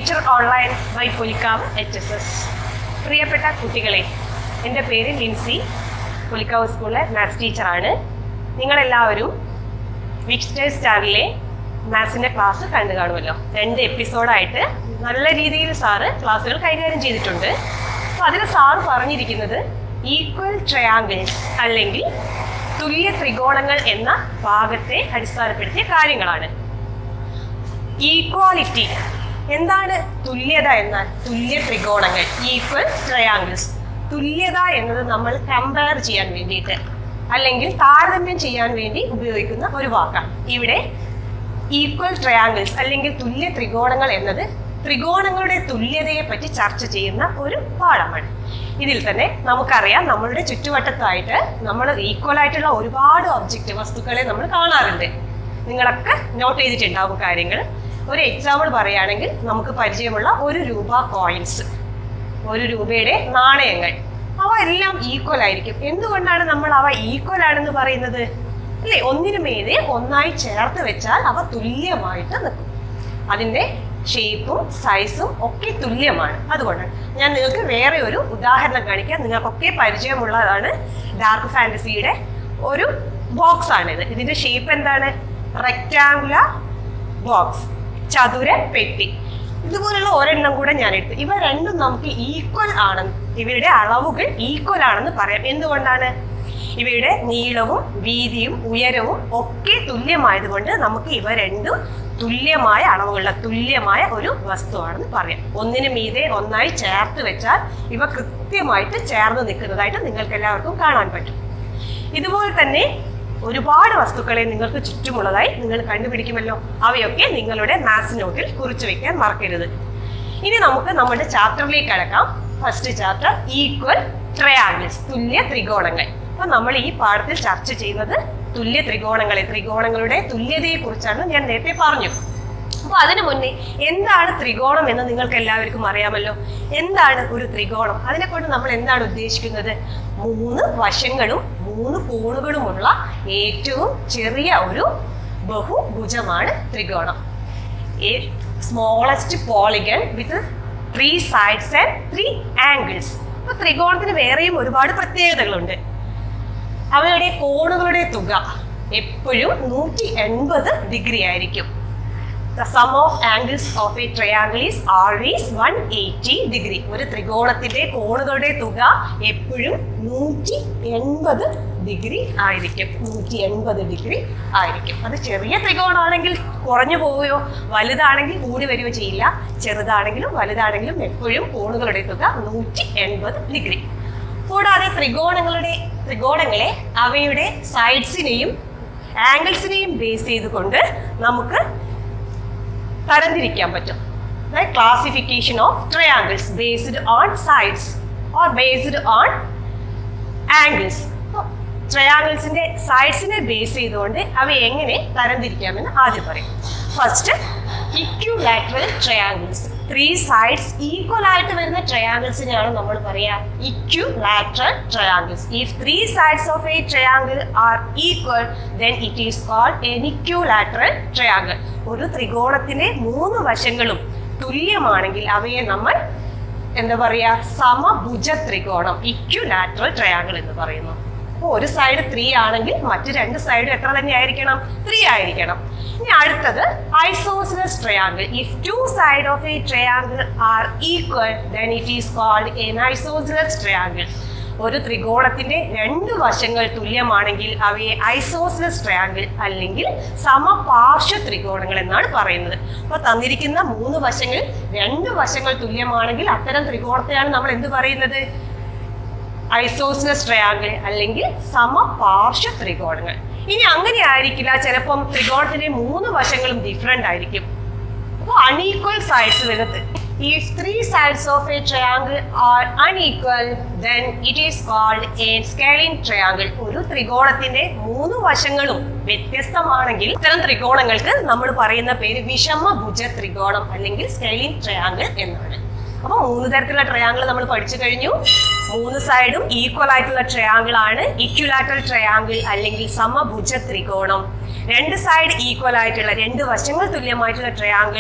Teacher online by Pulikkavu H S S പ്രിയപ്പെട്ട കുട്ടികളെ എൻ്റെ പേര് ലിൻസി പുലിക്കാവ് സ്കൂളിലെ മാത്സ് ടീച്ചറാണ് നിങ്ങളെല്ലാവരും വിക്സ്റ്റേഴ്സ് ചാനലിലെ മാത്സിൻ്റെ ക്ലാസ് കണ്ടു കാണുമല്ലോ രണ്ട് എപ്പിസോഡായിട്ട് നല്ല രീതിയിൽ സാറ് ക്ലാസ്സുകൾ കൈകാര്യം ചെയ്തിട്ടുണ്ട് അപ്പോൾ അതിൽ സാറ് പറഞ്ഞിരിക്കുന്നത് ഈക്വൽ ട്രയാങ്കിൾസ് അല്ലെങ്കിൽ തുല്യ ത്രികോണങ്ങൾ എന്ന ഭാഗത്തെ അടിസ്ഥാനപ്പെടുത്തിയ കാര്യങ്ങളാണ് ഈക്വാലിറ്റി എന്താണ് തുല്യത എന്നാൽ തുല്യ ത്രികോണങ്ങൾ ഈക്വൽ ട്രയാങ്കിൾസ് തുല്യത എന്നത് നമ്മൾ കമ്പയർ ചെയ്യാൻ വേണ്ടിയിട്ട് അല്ലെങ്കിൽ താരതമ്യം ചെയ്യാൻ വേണ്ടി ഉപയോഗിക്കുന്ന ഒരു വാക്കാണ് ഇവിടെ ഈക്വൽ ട്രയാങ്കിൾസ് അല്ലെങ്കിൽ തുല്യ ത്രികോണങ്ങൾ എന്നത് ത്രികോണങ്ങളുടെ തുല്യതയെ പറ്റി ചർച്ച ചെയ്യുന്ന ഒരു പാഠമാണ് ഇതിൽ തന്നെ നമുക്കറിയാം നമ്മളുടെ ചുറ്റുവട്ടത്തായിട്ട് നമ്മൾ ഈക്വൽ ആയിട്ടുള്ള ഒരുപാട് ഒബ്ജക്റ്റ് വസ്തുക്കളെ നമ്മൾ കാണാറുണ്ട് നിങ്ങളൊക്കെ നോട്ട് ചെയ്തിട്ടുണ്ടാവും കാര്യങ്ങൾ ഒരു എക്സാമ്പിൾ പറയുകയാണെങ്കിൽ നമുക്ക് പരിചയമുള്ള ഒരു രൂപ കോയിൻസ് ഒരു രൂപയുടെ നാണയങ്ങൾ അവ എല്ലാം ഈക്വൽ ആയിരിക്കും എന്തുകൊണ്ടാണ് നമ്മൾ അവ ഈക്വൽ ആണെന്ന് പറയുന്നത് അല്ലേ ഒന്നിനു മീതെ ഒന്നായി ചേർത്ത് വെച്ചാൽ അവ തുല്യമായിട്ട് നിൽക്കും അതിൻ്റെ ഷേപ്പും സൈസും ഒക്കെ തുല്യമാണ് അതുകൊണ്ടാണ് ഞാൻ നിങ്ങൾക്ക് വേറെ ഒരു ഉദാഹരണം കാണിക്കാം നിങ്ങൾക്കൊക്കെ പരിചയമുള്ളതാണ് ഡാർക്ക് ഫാൻറ്റസിയുടെ ഒരു ബോക്സ് ആണിത് ഇതിന്റെ ഷേപ്പ് എന്താണ് റെക്റ്റാങ്കുലർ ബോക്സ് ചതുര പെട്ടി ഇതുപോലുള്ള ഒരെണ്ണം കൂടെ ഞാൻ എടുത്തു ഇവ രണ്ടും നമുക്ക് ഈക്വൽ ആണെന്ന് ഇവയുടെ അളവുകൾ ഈക്വൽ ആണെന്ന് പറയാം എന്തുകൊണ്ടാണ് ഇവയുടെ നീളവും വീതിയും ഉയരവും ഒക്കെ തുല്യമായതുകൊണ്ട് നമുക്ക് ഇവ രണ്ടും തുല്യമായ അളവുകളുള്ള തുല്യമായ ഒരു വസ്തുവാണെന്ന് പറയാം ഒന്നിനു മീതെ ഒന്നായി ചേർത്ത് വെച്ചാൽ ഇവ കൃത്യമായിട്ട് ചേർന്ന് നിൽക്കുന്നതായിട്ട് നിങ്ങൾക്ക് എല്ലാവർക്കും കാണാൻ പറ്റും ഇതുപോലെ തന്നെ ഒരുപാട് വസ്തുക്കളെ നിങ്ങൾക്ക് ചുറ്റുമുള്ളതായി നിങ്ങൾ കണ്ടുപിടിക്കുമല്ലോ അവയൊക്കെ നിങ്ങളുടെ മാത്സ് നോട്ടിൽ കുറിച്ചു വെക്കാൻ മറക്കരുത് ഇനി നമുക്ക് നമ്മുടെ ചാപ്റ്ററിലേക്ക് കടക്കാം ഫസ്റ്റ് ചാപ്റ്റർ ഈക്വൽ ട്രയാങ്കിൾസ് തുല്യ ത്രികോണങ്ങൾ അപ്പൊ നമ്മൾ ഈ പാഠത്തിൽ ചർച്ച ചെയ്യുന്നത് തുല്യ ത്രികോണങ്ങളെ ത്രികോണങ്ങളുടെ തുല്യതയെ കുറിച്ചാണ് ഞാൻ നേരത്തെ പറഞ്ഞു അപ്പൊ അതിനു മുന്നേ എന്താണ് ത്രികോണം എന്ന് നിങ്ങൾക്ക് എല്ലാവർക്കും അറിയാമല്ലോ എന്താണ് ഒരു ത്രികോണം അതിനെ കൊണ്ട് നമ്മൾ എന്താണ് ഉദ്ദേശിക്കുന്നത് മൂന്ന് വശങ്ങളും മൂന്ന് കോണുകളുമുള്ള ഏറ്റവും ചെറിയ ഒരു ബഹുഭുജമാണ് ത്രികോണം a smallest polygon with three sides and three angles അപ്പൊ ത്രികോണത്തിന് വേറെയും ഒരുപാട് പ്രത്യേകതകളുണ്ട് അവയുടെ കോണുകളുടെ തുക എപ്പോഴും നൂറ്റി എൺപത് ഡിഗ്രി ആയിരിക്കും the sum of angles of a triangle is always one eighty degree ഒരു ത്രികോണത്തിന്റെ കോണുകളുടെ തുക എപ്പോഴും നൂറ്റി എൺപത് ഡിഗ്രി ആയിരിക്കും നൂറ്റി എൺപത് ഡിഗ്രി ആയിരിക്കും അത് ചെറിയ ത്രികോണമാണെങ്കിൽ കുറഞ്ഞു പോവുകയോ വലുതാണെങ്കിൽ കൂടി വരികയോ ചെയ്യില്ല ചെറുതാണെങ്കിലും വലുതാണെങ്കിലും എപ്പോഴും കോണുകളുടെ തുക നൂറ്റി എൺപത് ഡിഗ്രി കൂടാതെ ത്രികോണങ്ങളുടെ ത്രികോണങ്ങളെ അവയുടെ സൈഡ്സിനെയും ആംഗിൾസിനെയും ബേസ് ചെയ്തുകൊണ്ട് നമുക്ക് തരംതിരിക്കാൻ പറ്റും classification of triangles based on sides or based on angles ട്രയാങ്കിൾസിന്റെ സൈഡ്സിനെ ബേസ് ചെയ്തുകൊണ്ട് അവ എങ്ങനെ തരംതിരിക്കാമെന്ന് ആദ്യം പറയും first equilateral triangles three sides equal ആയിട്ട് വരുന്ന ട്രയാങ്കിൾസിനെയാണ് നമ്മൾ പറയാ equilateral triangles if three sides of a triangle are equal then it is called an equilateral triangle ഒരു ത്രികോണത്തിന്റെ മൂന്ന് വശങ്ങളും തുല്യമാണെങ്കിൽ അവയെ നമ്മൾ എന്താ പറയാ സമഭുജ ത്രികോണം ഇക്യുലാറ്ററൽ ട്രയാങ്കിൾ എന്ന് പറയുന്നു അപ്പോൾ ഒരു സൈഡ് ത്രീ ആണെങ്കിൽ മറ്റു രണ്ട് സൈഡും എത്ര തന്നെ ആയിരിക്കണം ത്രീ ആയിരിക്കണം ഇനി അടുത്തത് isosceles triangle if two side of a triangle are equal then it is called an isosceles triangle ഒരു ത്രികോണത്തിന്റെ രണ്ട് വശങ്ങൾ തുല്യമാണെങ്കിൽ അവയെ ഐസോസിലസ് ട്രയാങ്കിൾ അല്ലെങ്കിൽ സമപാർശ്വ ത്രികോണങ്ങൾ എന്നാണ് പറയുന്നത് അപ്പൊ തന്നിരിക്കുന്ന മൂന്ന് വശങ്ങൾ രണ്ട് വശങ്ങൾ തുല്യമാണെങ്കിൽ അത്തരം ത്രികോണത്തെയാണ് നമ്മൾ എന്ത് പറയുന്നത് ഐസോസിലസ് ട്രയാങ്കിൾ അല്ലെങ്കിൽ സമപാർശ്വ ത്രികോണങ്ങൾ ഇനി അങ്ങനെ ആയിരിക്കില്ല ചിലപ്പം ത്രികോണത്തിന്റെ മൂന്ന് വശങ്ങളും ഡിഫറെന്റ് ആയിരിക്കും അപ്പോൾ അൺഈക്വൽ സൈഡ്സ് വരുന്നത് If three sides of a triangle are unequal, then it is called a scaling triangle. ഒരു ത്രികോണത്തിന്റെ മൂന്ന് വശങ്ങളും വ്യത്യസ്തമാണെങ്കിൽ ഇത്തരം ത്രികോണങ്ങൾക്ക് നമ്മൾ പറയുന്ന പേര് വിഷമഭുജ ത്രികോണം അല്ലെങ്കിൽ സ്കെയിലിംഗ് ട്രയാങ്കിൾ എന്നാണ് അപ്പൊ മൂന്ന് തരത്തിലുള്ള ട്രയാങ്കിൾ നമ്മൾ പഠിച്ചു കഴിഞ്ഞു മൂന്ന് സൈഡും ഈക്വൽ ആയിട്ടുള്ള ട്രയാങ്കിൾ ആണ് ഇക്വലാറ്ററൽ ട്രയാങ്കിൾ അല്ലെങ്കിൽ സമഭുജ ത്രികോണം രണ്ട് സൈഡ് ഈക്വൽ ആയിട്ടുള്ള രണ്ട് വശങ്ങൾ തുല്യമായിട്ടുള്ള ട്രയാങ്കിൾ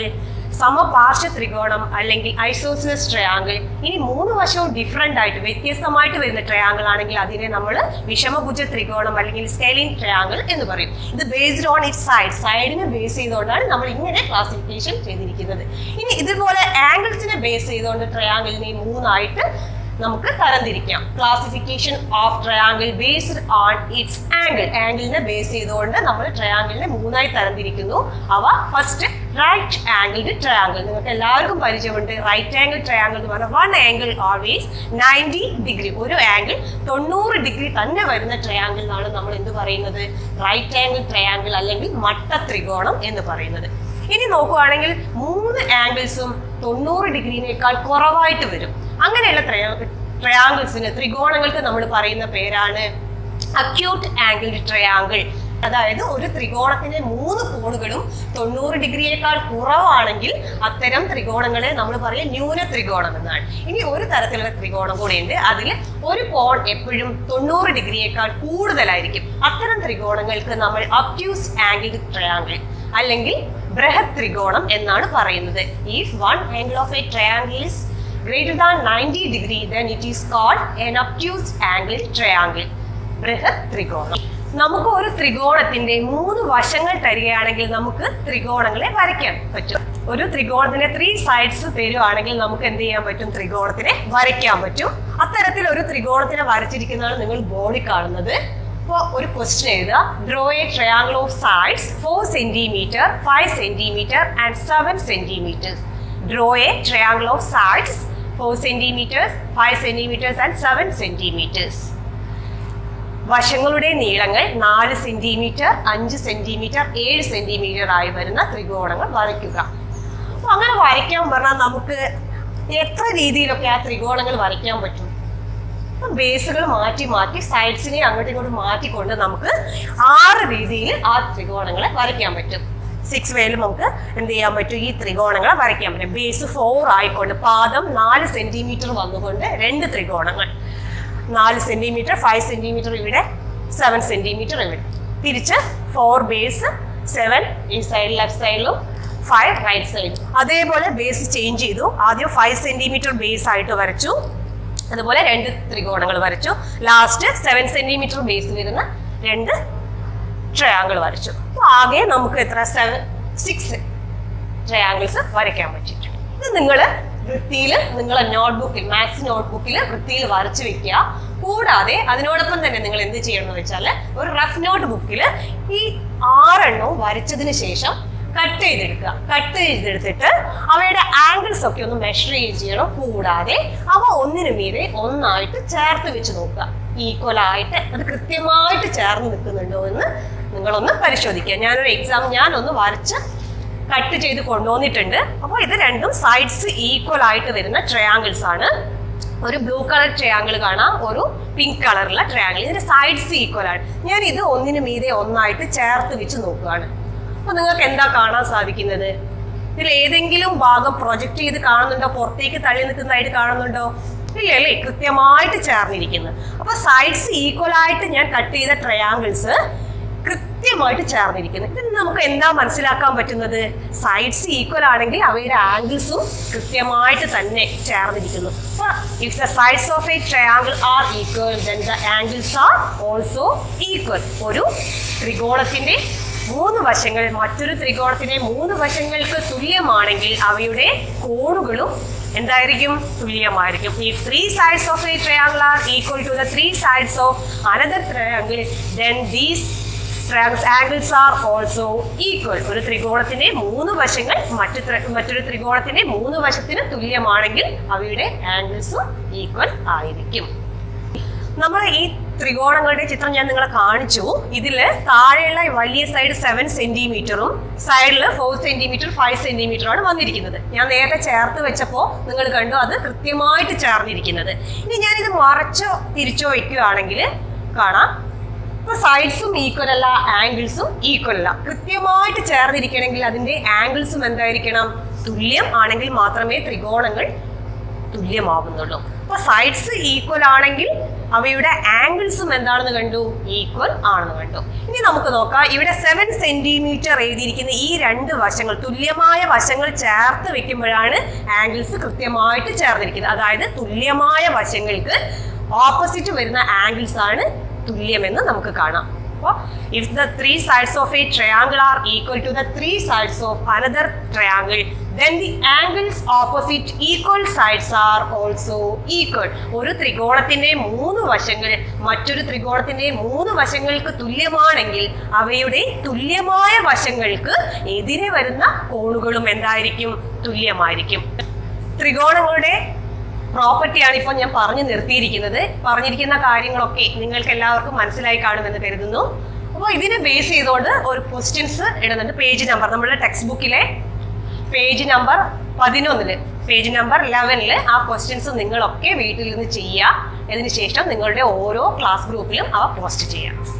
സമപാർശ്വ ത്രികോണം അല്ലെങ്കിൽ ഐസോസിനസ് ട്രയാങ്കിൾ ഇനി മൂന്ന് വശവും ഡിഫറെന്റ് ആയിട്ട് വ്യത്യസ്തമായിട്ട് വരുന്ന ട്രയാങ്കിൾ ആണെങ്കിൽ അതിനെ നമ്മൾ വിഷമഭുജ ത്രികോണം അല്ലെങ്കിൽ സ്കെലിൻ ട്രയാങ്കിൾ എന്ന് പറയും ഇത് ബേസ്ഡ് ഓൺ ഇറ്റ് സൈഡ് സൈഡിനെ ബേസ് ചെയ്തുകൊണ്ടാണ് നമ്മൾ ഇങ്ങനെ ക്ലാസിഫിക്കേഷൻ ചെയ്തിരിക്കുന്നത് ഇനി ഇതുപോലെ ആംഗിൾസിനെ ബേസ് ചെയ്തുകൊണ്ട് ട്രയാങ്കിളിനെ മൂന്നായിട്ട് നമുക്ക് തരംതിരിക്കാം classification of triangle based on its angle ആംഗിളിനെ ബേസ് ചെയ്തുകൊണ്ട് നമ്മൾ ട്രയാങ്കിളിനെ മൂന്നായി തരംതിരിക്കുന്നു അവ ഫസ്റ്റ് റൈറ്റ് ആംഗിൾഡ് ട്രയാങ്കിൾ നിങ്ങൾക്ക് എല്ലാവർക്കും പരിചയമുണ്ട് റൈറ്റ് ആംഗിൾ ട്രയാങ്കിൾ എന്ന് പറഞ്ഞാൽ one angle always ninety degree ഒരു ആംഗിൾ തൊണ്ണൂറ് ഡിഗ്രി തന്നെ വരുന്ന ട്രയാങ്കിൾ എന്നാണ് നമ്മൾ എന്ത് പറയുന്നത് റൈറ്റ് ആംഗിൾ ട്രയാങ്കിൾ അല്ലെങ്കിൽ മട്ട ത്രികോണം എന്ന് പറയുന്നത് ഇനി നോക്കുകയാണെങ്കിൽ മൂന്ന് ആംഗിൾസും തൊണ്ണൂറ് ഡിഗ്രിനേക്കാൾ കുറവായിട്ട് വരും അങ്ങനെയുള്ള ട്രയാങ്കിൾസിന് ത്രികോണങ്ങൾക്ക് നമ്മൾ പറയുന്ന പേരാണ് അക്യൂട്ട് ആംഗിൾ ട്രയാങ്കിൾ അതായത് ഒരു ത്രികോണത്തിന്റെ മൂന്ന് കോണുകളും തൊണ്ണൂറ് ഡിഗ്രിയേക്കാൾ കുറവാണെങ്കിൽ അത്തരം ത്രികോണങ്ങളെ നമ്മൾ പറയും ന്യൂന ത്രികോണം എന്നാണ് ഇനി ഒരു തരത്തിലുള്ള ത്രികോണം കൂടെയുണ്ട് അതിൽ ഒരു കോൺ എപ്പോഴും തൊണ്ണൂറ് ഡിഗ്രിയേക്കാൾ കൂടുതലായിരിക്കും അത്തരം ത്രികോണങ്ങൾക്ക് നമ്മൾ അക്യൂസ് ആംഗിൾ ട്രയാങ്കിൾ അല്ലെങ്കിൽ ബൃഹത് ത്രികോണം എന്നാണ് പറയുന്നത് if one angle of a triangle is greater than 90 degree then it is called an obtuse angle triangle ബൃഹത് ത്രികോണം നമുക്ക് ഒരു ത്രികോണത്തിന്റെ മൂന്ന് വശങ്ങൾ തരികയാണെങ്കിൽ നമുക്ക് ത്രികോണങ്ങളെ വരയ്ക്കാൻ പറ്റും ഒരു ത്രികോണത്തിന്റെ ത്രീ സൈഡ്സ് തരുവാണെങ്കിൽ നമുക്ക് എന്ത് ചെയ്യാൻ പറ്റും ത്രികോണത്തിനെ വരയ്ക്കാൻ പറ്റും അത്തരത്തിൽ ഒരു ത്രികോണത്തിനെ വരച്ചിരിക്കുന്നതാണ് നിങ്ങൾ ബോർഡിൽ കാണുന്നത് അപ്പോൾ ഒരു ക്വസ്റ്റ്യൻ എഴുതുക draw a triangle of sides four centimetre five centimetre and seven centimetres draw a triangle of sides 4 centimeters, 5 centimeters and 7 centimeters. വശങ്ങളുടെ നീളങ്ങൾ നാല് സെന്റിമീറ്റർ അഞ്ച് സെന്റിമീറ്റർ ഏഴ് സെന്റിമീറ്റർ ആയി വരുന്ന ത്രികോണങ്ങൾ വരയ്ക്കുക അപ്പൊ അങ്ങനെ വരയ്ക്കാൻ പറഞ്ഞാൽ നമുക്ക് എത്ര രീതിയിലൊക്കെ ആ ത്രികോണങ്ങൾ വരയ്ക്കാൻ പറ്റും ബേസുകൾ മാറ്റി മാറ്റി സൈഡ്സിനെ അങ്ങോട്ടും ഇങ്ങോട്ടും മാറ്റിക്കൊണ്ട് നമുക്ക് ആറ് രീതിയിൽ ആ ത്രികോണങ്ങളെ വരയ്ക്കാൻ പറ്റും സിക്സ് വേയിൽ നമുക്ക് എന്ത് ചെയ്യാൻ പറ്റും ഈ ത്രികോണങ്ങളെ വരയ്ക്കാൻ പറ്റും ബേസ് ഫോർ ആയിക്കൊണ്ട് പാദം നാല് സെന്റിമീറ്റർ വന്നുകൊണ്ട് രണ്ട് ത്രികോണങ്ങൾ നാല് സെന്റിമീറ്റർ ഫൈവ് സെന്റിമീറ്റർ ഇവിടെ സെവൻ സെന്റിമീറ്റർ ഇവിടെ തിരിച്ച് ഫോർ ബേസ് സെവൻ ഈ സൈഡ് ലെഫ്റ്റ് സൈഡിലും ഫൈവ് റൈറ്റ് സൈഡിലും അതേപോലെ ബേസ് ചേഞ്ച് ചെയ്തു ആദ്യം ഫൈവ് സെന്റിമീറ്റർ ബേസ് ആയിട്ട് വരച്ചു അതുപോലെ രണ്ട് ത്രികോണങ്ങൾ വരച്ചു ലാസ്റ്റ് സെവൻ സെന്റിമീറ്റർ ബേസ് വരുന്ന രണ്ട് ട്രയാങ്കിൾ വരച്ചു അപ്പൊ ആകെ നമുക്ക് എത്ര സെവൻ സിക്സ് ട്രയാങ്കിൾസ് വരയ്ക്കാൻ പറ്റിയിട്ടുണ്ട് ഇത് നിങ്ങൾ വൃത്തിയിൽ നിങ്ങളെ നോട്ട്ബുക്കിൽ മാത്സ് നോട്ട്ബുക്കിൽ വൃത്തിയിൽ വരച്ചു വെക്കുക കൂടാതെ അതിനോടൊപ്പം തന്നെ നിങ്ങൾ എന്ത് ചെയ്യണം എന്ന് വെച്ചാൽ ഒരു റഫ് നോട്ട് ബുക്കിൽ ഈ ആറെണ്ണവും വരച്ചതിന് ശേഷം കട്ട് ചെയ്തെടുക്കുക കട്ട് ചെയ്തെടുത്തിട്ട് അവയുടെ ആംഗിൾസ് ഒക്കെ ഒന്ന് മെഷർ ചെയ്യുകയും ചെയ്യണം കൂടാതെ അവ ഒന്നിനു മീതെ ഒന്നായിട്ട് ചേർത്ത് വെച്ച് നോക്കുക ഈക്വൽ ആയിട്ട് അത് കൃത്യമായിട്ട് ചേർന്ന് നിൽക്കുന്നുണ്ടോ എന്ന് നിങ്ങളൊന്ന് പരിശോധിക്കുക ഞാനൊരു എക്സാം ഞാനൊന്ന് വരച്ച് കട്ട് ചെയ്ത് കൊണ്ടുവന്നിട്ടുണ്ട് അപ്പോൾ ഇത് രണ്ടും സൈഡ്സ് ഈക്വൽ ആയിട്ട് വരുന്ന ട്രയാങ്കിൾസ് ആണ് ഒരു ബ്ലൂ കളർ ട്രയാങ്കിൾ കാണാം ഒരു പിങ്ക് കളറുള്ള ട്രയാങ്കിൾ ഇതിന്റെ സൈഡ്സ് ഈക്വൽ ആണ് ഞാൻ ഇത് ഒന്നിനു മീതെ ഒന്നായിട്ട് ചേർത്ത് വെച്ച് നോക്കുകയാണ് അപ്പൊ നിങ്ങൾക്ക് എന്താ കാണാൻ സാധിക്കുന്നത് ഇതിൽ ഏതെങ്കിലും ഭാഗം പ്രൊജക്ട് ചെയ്ത് കാണുന്നുണ്ടോ പുറത്തേക്ക് തള്ളി നിൽക്കുന്നതായിട്ട് കാണുന്നുണ്ടോ ഇല്ല അല്ലേ കൃത്യമായിട്ട് ചേർന്നിരിക്കുന്നു അപ്പൊ സൈഡ്സ് ഈക്വൽ ആയിട്ട് ഞാൻ കട്ട് ചെയ്ത ട്രയാങ്കിൾസ് കൃത്യമായിട്ട് ചേർന്നിരിക്കുന്നു ഇതിൽ നമുക്ക് എന്താ മനസ്സിലാക്കാൻ പറ്റുന്നത് സൈഡ്സ് ഈക്വൽ ആണെങ്കിൽ അവയുടെ ആംഗിൾസും കൃത്യമായിട്ട് തന്നെ ചേർന്നിരിക്കുന്നു if the sides of a triangle are equal then the angles are also equal ഒരു ത്രികോണത്തിന്റെ മൂന്ന് വശങ്ങൾ മറ്റൊരു ത്രികോണത്തിന്റെ മൂന്ന് വശങ്ങൾക്ക് തുല്യമാണെങ്കിൽ അവയുടെ കോണുകളും എന്തായിരിക്കും തുല്യമായിരിക്കും ഈ three sides of a triangle are equal to the three sides of another triangle then these angles are also equal ഒരു ത്രികോണത്തിന്റെ മൂന്ന് വശങ്ങൾ മറ്റു ത്രി- മറ്റൊരു ത്രികോണത്തിന്റെ മൂന്ന് വശത്തിന് തുല്യമാണെങ്കിൽ അവയുടെ ആംഗിൾസും ഈക്വൽ ആയിരിക്കും നമ്മൾ ഈ ത്രികോണങ്ങളുടെ ചിത്രം ഞാൻ നിങ്ങളെ കാണിച്ചു ഇതില് താഴെയുള്ള വലിയ സൈഡ് സെവൻ സെന്റിമീറ്ററും സൈഡിൽ ഫോർ സെന്റിമീറ്റർ ഫൈവ് സെന്റിമീറ്ററും ആണ് വന്നിരിക്കുന്നത് ഞാൻ നേരത്തെ ചേർത്ത് വെച്ചപ്പോൾ നിങ്ങൾ കണ്ടു അത് കൃത്യമായിട്ട് ചേർന്നിരിക്കുന്നത് ഇനി ഞാൻ ഇത് മറച്ചോ തിരിച്ചോ വെക്കുകയാണെങ്കിൽ കാണാം ഇപ്പൊ സൈഡ്സും ഈക്വൽ അല്ല ആംഗിൾസും ഈക്വൽ അല്ല കൃത്യമായിട്ട് ചേർന്നിരിക്കണമെങ്കിൽ അതിന്റെ ആംഗിൾസും എന്തായിരിക്കണം തുല്യം ആണെങ്കിൽ മാത്രമേ ത്രികോണങ്ങൾ തുല്യമാവുന്നുള്ളൂ അപ്പൊ സൈഡ്സ് ഈക്വൽ ആണെങ്കിൽ അവയുടെ ആംഗിൾസും എന്താണെന്ന് കണ്ടു ഈക്വൽ ആണെന്ന് കണ്ടു ഇനി നമുക്ക് നോക്കാം ഇവിടെ സെവൻ സെന്റിമീറ്റർ എഴുതിയിരിക്കുന്ന ഈ രണ്ട് വശങ്ങൾ തുല്യമായ വശങ്ങൾ ചേർത്ത് വെക്കുമ്പോഴാണ് ആംഗിൾസ് കൃത്യമായിട്ട് ചേർന്നിരിക്കുന്നത് അതായത് തുല്യമായ വശങ്ങൾക്ക് ഓപ്പോസിറ്റ് വരുന്ന ആംഗിൾസ് ആണ് തുല്യമെന്ന് നമുക്ക് കാണാം അപ്പോൾ if the three sides of a triangle are equal to the three sides of another triangle then the angles opposite equal sides are also equal ഒരു ത്രികോണത്തിന്റെ മൂന്ന് വശങ്ങൾ മറ്റൊരു ത്രികോണത്തിന്റെ മൂന്ന് വശങ്ങൾക്ക് തുല്യമാണെങ്കിൽ അവയുടെ തുല്യമായ വശങ്ങൾക്ക് എതിരെ വരുന്ന കോണുകളും എന്തായിരിക്കും തുല്യമായിരിക്കും ത്രികോണങ്ങളുടെ പ്രോപ്പർട്ടിയാണ് ഇപ്പോൾ ഞാൻ പറഞ്ഞു നിർത്തിയിരിക്കുന്നത് പറഞ്ഞിരിക്കുന്ന കാര്യങ്ങളൊക്കെ നിങ്ങൾക്ക് എല്ലാവർക്കും മനസ്സിലായി കാണുമെന്ന് കരുതുന്നു അപ്പോൾ ഇതിനെ ബേസ് ചെയ്തുകൊണ്ട് ഒരു ക്വസ്റ്റ്യൻസ് ഇടുന്നുണ്ട് പേജ് നമ്പർ നമ്മുടെ ടെക്സ്റ്റ് ബുക്കിലെ പേജ് നമ്പർ പതിനൊന്നില് പേജ് നമ്പർ ലെവനിൽ ആ ക്വസ്റ്റ്യൻസ് നിങ്ങളൊക്കെ വീട്ടിൽ നിന്ന് ചെയ്യുക അതിനുശേഷം നിങ്ങളുടെ ഓരോ ക്ലാസ് ഗ്രൂപ്പിലും അവ പോസ്റ്റ് ചെയ്യാം